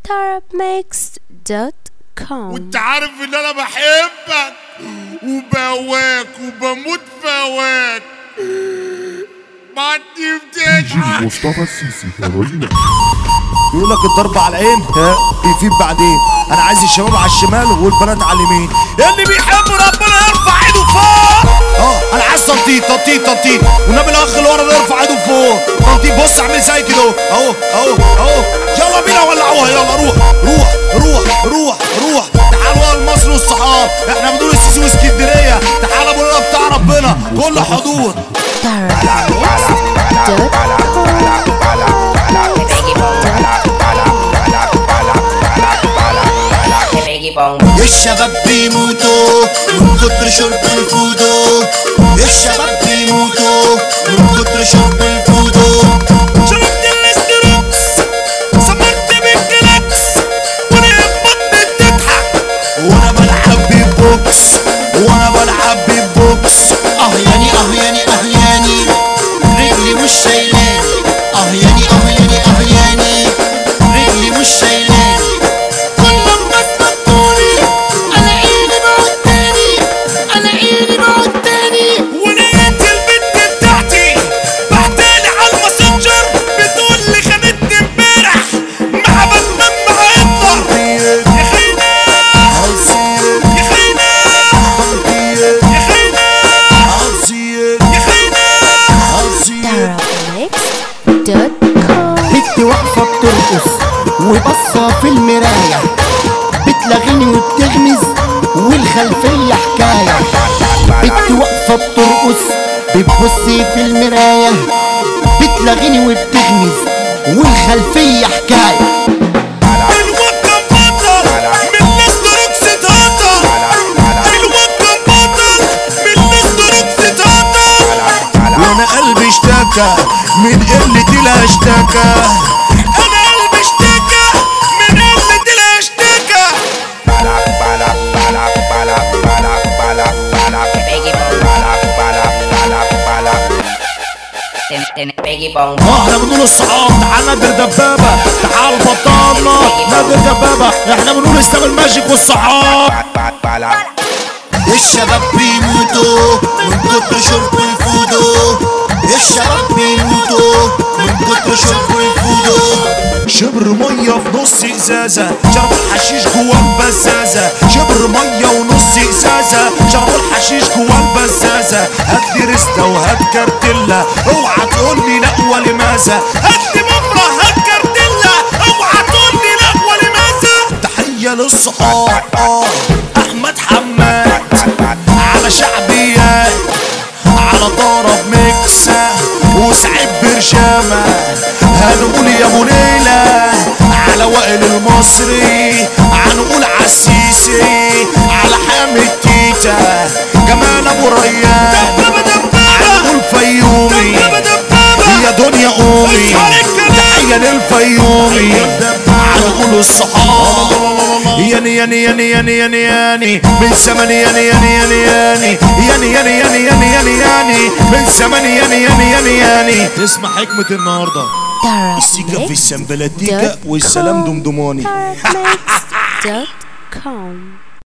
tarabmix.com وانت عارف ان انا بحبك وبواك وبموت في هواك ما عندي بتضحك مصطفى السيسي هيروين يقول لك الضرب على العين ها بيفيد بعدين انا عايز الشباب على الشمال والبنات على اليمين اللي بيحب ربنا يرفع ايده فوق اه انا عايز تنطيط تنطيط تنطيط والنبي الاخ اللي ورا ده يرفع ايده فوق تنطيط بص اعمل زي كده اهو اهو اهو يلا بينا ولعوها يلا روح روح روح روح روح تعالوا يا مصر والصحاب احنا بنقول السيسي واسكندريه تعالوا ابو الله بتاع ربنا كل حضور tarabmix.com الشباب بيموتوا من كتر شرب الفودو الشباب بيموتوا من كتر شرب الفودو شربت الاستروكس صبرت بالجلاكس وانا بطني بتضحك وانا بلعب بيبوكس وانا بلعب بيبوكس اه ياني اه ياني اه ياني رجلي مش شايلاني اه ياني اه ياني اه ياني رجلي مش شايلاني كل ما اسمعوني انا عيني بعد تاني انا عيني بعد تاني ولقيت البنت بتاعتي بعتالي على الماسنجر بتقول لي خدتني امبارح مع باتمان مع هتلر يا خينا يا خينا يا خينا يا خينا tarabmix.com بنت واقفة بترقص وبصة في المراية بتلغني وبتغمز والخلفية حكاية بنت واقفة بترقص بتبصي في المراية بتلغني وبتغمز والخلفية حكاية الوكم بطل من الاستروكس تهطل الوكم بطل من الاستروكس تهطل وانا قلبي اشتكى من قلة الاشتكى انا قلبي اشتكى من قلة الاشتكى Peggy Bong. اه احنا بنقول الصحاب تعال نادر دبابة تعال بطلنا نادر دبابة احنا بنقول اسلام الماجيك والصحاب الشباب بيموتوا من كتر شرب الفودو الشباب بيموتوا من كتر شرب الفودو شبر ميه في نص ازازه شرب الحشيش جوه البزازه شبر ميه ونص ازازه شرب الحشيش جوه البزازه هات لي ريستا وهات كارتيلا اوعى تقول لي لا ولماذا هات لي مفرح هات كارتيلا اوعى تقول لي لا ولماذا تحيه للصحاب اه احمد حماد على شعبيات على طرب ميكسة وسعيد برشامة هنقول يا ابو ليلى على وائل المصري هنقول عالسيسي على حامد تيتا كمان ابو ريان هنقول فيومي يا دنيا قومي تحية للفيومي هنقول الصحاب ياني ياني ياني ياني ياني ياني من زمن ياني ياني ياني ياني ياني ياني ياني ياني ياني ياني من زمن ياني ياني ياني ياني اسمع حكمة النهارده السيكا في السنبلاتيكا والسلام دمدماني tarabmix.com